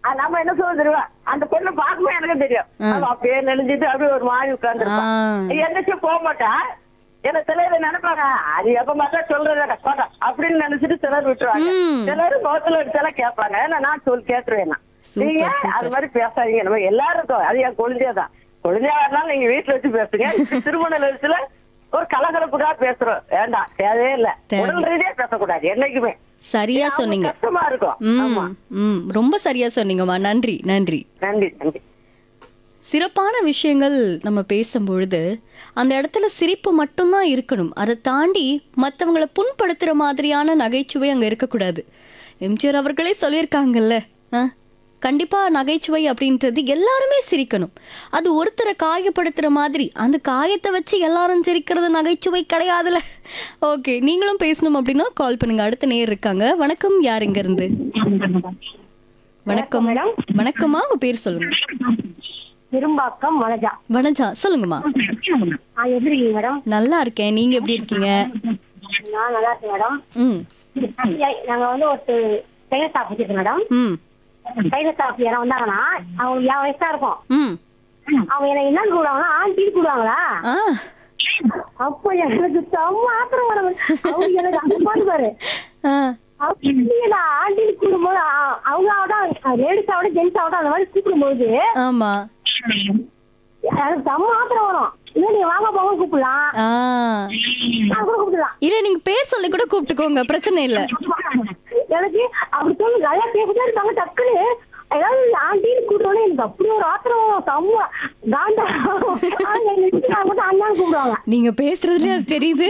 அஹ் நம்ம என்ன சொல்ல தெரியுமா அந்த பொண்ணு பார்க்கும்போது எனக்கு தெரியும் அவ அப்படியே நெளிஞ்சிட்டு அப்படியே ஒரு மாதிரி உட்கார்ந்துருப்பான் ஆ. என்னச்சும் போக மாட்டா ஏன்னா சிலர் நினைப்பாங்க அது எப்ப பார்த்தா சொல்றத போட்டா அப்படின்னு நினைச்சிட்டு சிலர் விட்டுருவாங்க ம். சிலர் முகத்துல அடிச்சாலும் கேட்பாங்க ஏன்னா நான் சொல் கேட்டுருவேன் நான். சூப்பர், நீங்க சூப்பர். அது மாதிரி பேசாதீங்க நம்ம எல்லாருக்கும் அது என் குழந்தையா தான் குழந்தையா இருந்தாலும் நீங்க வீட்டுல வச்சு பேசுங்க திருமண நிலையத்துல ஒரு கலகலப்புக்காக பேசுறோம் வேண்டாம் தேவையே இல்ல தேவை. உடல் ரீதியா பேசக்கூடாது என்னைக்குமே சரியா அவங்க சொன்னீங்க கஷ்டமா இருக்கும் ஆமா ம் ம் ரொம்ப சரியா சொன்னீங்கம்மா நன்றி நன்றி நன்றி நன்றி சிறப்பான விஷயங்கள் நம்ம பேசும்பொழுது அந்த இடத்துல சிரிப்பு மட்டும்தான் இருக்கணும் அதை தாண்டி மற்றவங்கள புண்படுத்துற மாதிரியான நகைச்சுவை அங்க இருக்கக்கூடாது எம்ஜிஆர் அவர்களே சொல்லியிருக்காங்கல்ல ஆ? கண்டிப்பா நகைச்சுவை அப்படின்றது எல்லாருமே சிரிக்கணும் அது ஒருத்தரை காயப்படுத்துற மாதிரி அந்த காயத்தை வச்சு எல்லாரும் சிரிக்கிறது நகைச்சுவை கிடையாதுல ஓகே நீங்களும் பேசணும் அப்படின்னா கால் பண்ணுங்க அடுத்த நேர் இருக்காங்க வணக்கம் யார் இங்க இருந்து வணக்கம் வணக்கம்மா உங்க பேர் சொல்லுங்க திரும்பாக்கம் மலஜா வணஜா சொல்லுங்கம்மா ஆ எப்படி இருக்கீங்க மேடம் நல்லா இருக்கேன் நீங்க எப்படி இருக்கீங்க நான் நல்லா இருக்கேன் மேடம் ம் நாங்க வந்து ஒரு டைலர் ஷாப் வச்சிருக்கோம் மேடம் ம் டைலர் ஷாப் யாரும் வந்தாங்கன்னா அவங்க என் வயசா இருக்கும் ம் அவங்க என்ன என்னன்னு கூடுவாங்களா ஆண்டின்னு கூடுவாங்களா ஆ அப்போ எனக்கு செம்ம ஆத்திரம் வர அவங்க எனக்கு அந்த பாட்டு பாரு ஆ அவங்க ஆண்டின்னு கூடும்போது அ- அவங்க ஆகட்டும் லேடிஸ் ஆகட்டும் ஜென்ஸ் ஆகட்டும் அந்த மாதிரி கூப்பிடும்போது ஆமா எனக்கு செம்ம ஆத்திரம் வரும் இல்ல நீங்க வாங்க போங்க கூப்பிடலாம் ஆ நான் கூட கூப்பிடலாம் இல்ல நீங்க பேர் சொல்லி கூட கூப்பிட்டுக்கோங்க பிரச்சனை இல்ல எனக்கு அப்படி சொல்லி நல்லா பேசிட்டே இருப்பாங்க டக்குன்னு ஏதாவது ஆண்டின்னு கூப்பிட்டோன்னே எனக்கு அப்படி ஒரு ஆத்திரம் வரும். செம்ம காண்டா மட்டும் அண்ணான்னு கூப்பிடுவாங்க நீங்க பேசுறதுல அது தெரியுது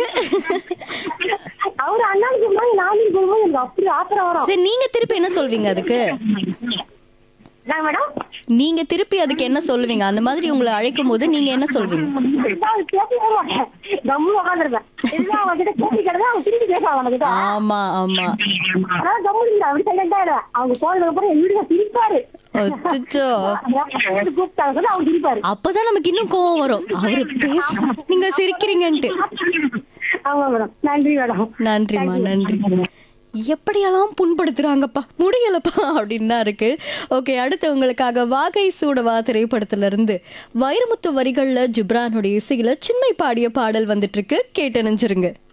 அவரு அண்ணான்னு கூப்பிடுவாங்க நான் கூப்பிடும்போது எனக்கு அப்படி ஆத்திரம் வரும் சரி நீங்க திருப்பி என்ன சொல்வீங்க அதுக்கு என்ன மேடம் நீங்க திருப்பி அதுக்கு என்ன சொல்லுவீங்க அந்த மாதிரி உங்களை அழைக்கும் போது நீங்க என்ன சொல்வீங்க நான் பேசவே மாட்டேன் கம்மு உட்காந்துருப்பேன் இதுதான் அவங்க கிட்ட கேள்வி கிடந்தா அவங்க திரும்பி பேசுவாங்க அவங்க கிட்ட ஆமா ஆமா அதான் கம்மு இல்லை அப்படி சைலண்டா ஆயிடுவேன் அவங்க போனதுக்கு அப்புறம் எங்க வீட்டுல சிரிப்பாரு அச்சோ கூப்பிட்டாங்க சொல்லி அவங்க சிரிப்பாரு அப்பதான் நமக்கு இன்னும் கோவம் வரும் அவரு பேச நீங்க சிரிக்கிறீங்கன்ட்டு ஆமா மேடம் நன்றி மேடம் நன்றிம்மா நன்றி எப்படியெல்லாம் புண்படுத்துறாங்கப்பா முடியலப்பா அப்படின்னு தான் இருக்கு ஓகே அடுத்து உங்களுக்காக வாகை சூடவா திரைப்படத்துல இருந்து வைரமுத்து வரிகள்ல ஜிப்ரானுடைய இசையில சின்மை பாடிய பாடல் வந்துட்டு இருக்கு கேட்டு நினைச்சிருங்க